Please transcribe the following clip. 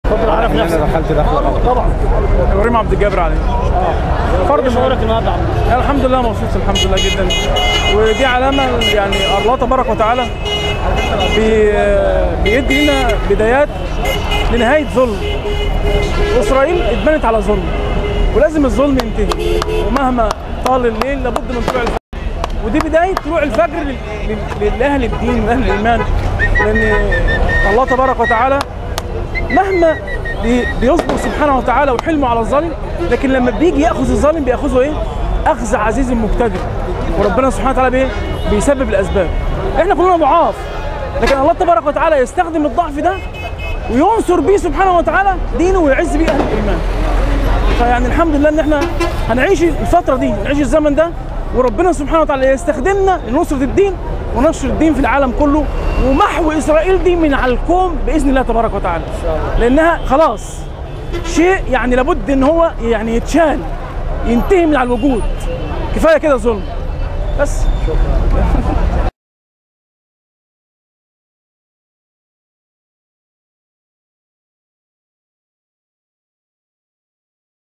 اتفضل عرف ان نفسك انا دخلت دخله غلط طبعا ابراهيم عبد الجابر علي فرض شعورك النهارده يا عم الحمد لله مبسوط الحمد لله جدا ودي علامه يعني الله تبارك وتعالى بي بيدي لنا بدايات لنهايه ظلم اسرائيل اتبنت على ظلم ولازم الظلم ينتهي ومهما طال الليل لابد من طلوع الفجر ودي بدايه طلوع الفجر لل- لل- لاهل الدين واهل الايمان لان الله تبارك وتعالى مهما بي- بيصبر سبحانه وتعالى وحلمه على الظالم لكن لما بيجي ياخذ الظالم بياخذه ايه؟ اخذ عزيز مقتدر وربنا سبحانه وتعالى بيه بيسبب الاسباب احنا كلنا ضعاف لكن الله تبارك وتعالى يستخدم الضعف ده وينصر بيه سبحانه وتعالى دينه ويعز بيه اهل الايمان فيعني الحمد لله ان احنا هنعيش الفتره دي نعيش الزمن ده وربنا سبحانه وتعالى يستخدمنا لنصره الدين ونشر الدين في العالم كله ومحو اسرائيل دي من على الكون باذن الله تبارك وتعالى لانها خلاص شيء يعني لابد ان هو يعني يتشال ينتهي من على الوجود كفايه كده ظلم بس